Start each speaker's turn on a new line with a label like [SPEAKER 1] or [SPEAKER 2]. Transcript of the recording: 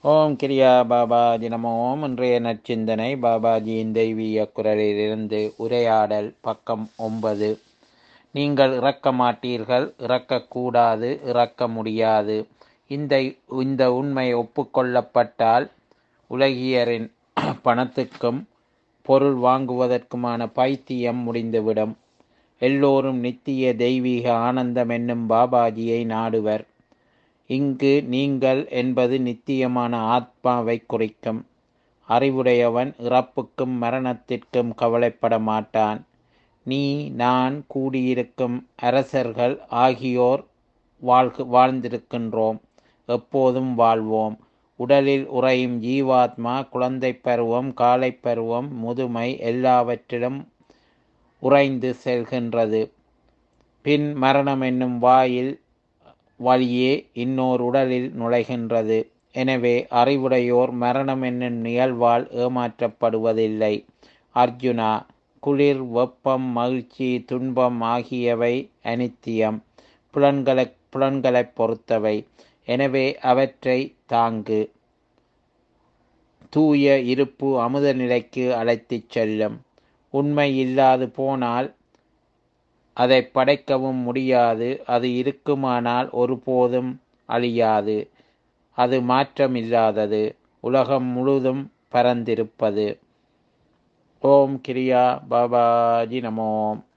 [SPEAKER 1] ஓம் கிரியா பாபாஜி நம ஓம் இன்றைய நற்சிந்தனை பாபாஜியின் தெய்வீக குரலிலிருந்து உரையாடல் பக்கம் ஒன்பது நீங்கள் இறக்க மாட்டீர்கள் இறக்கக்கூடாது இறக்க முடியாது இந்த இந்த உண்மை ஒப்புக்கொள்ளப்பட்டால் உலகியரின் பணத்துக்கும் பொருள் வாங்குவதற்குமான பைத்தியம் முடிந்துவிடும் எல்லோரும் நித்திய தெய்வீக ஆனந்தம் என்னும் பாபாஜியை நாடுவர் இங்கு நீங்கள் என்பது நித்தியமான ஆத்மாவை குறிக்கும் அறிவுடையவன் இறப்புக்கும் மரணத்திற்கும் கவலைப்பட மாட்டான் நீ நான் கூடியிருக்கும் அரசர்கள் ஆகியோர் வாழ்கு வாழ்ந்திருக்கின்றோம் எப்போதும் வாழ்வோம் உடலில் உறையும் ஜீவாத்மா குழந்தை பருவம் காலை பருவம் முதுமை எல்லாவற்றிலும் உறைந்து செல்கின்றது பின் மரணம் என்னும் வாயில் வழியே இன்னோர் உடலில் நுழைகின்றது எனவே அறிவுடையோர் மரணம் என்னும் நிகழ்வால் ஏமாற்றப்படுவதில்லை அர்ஜுனா குளிர் வெப்பம் மகிழ்ச்சி துன்பம் ஆகியவை அனித்தியம் புலன்களை புலன்களைப் பொறுத்தவை எனவே அவற்றை தாங்கு தூய இருப்பு அமுத நிலைக்கு அழைத்துச் செல்லும் உண்மை இல்லாது போனால் அதை படைக்கவும் முடியாது அது இருக்குமானால் ஒருபோதும் அழியாது அது மாற்றமில்லாதது உலகம் முழுதும் பரந்திருப்பது ஓம் கிரியா பாபாஜி நமோம்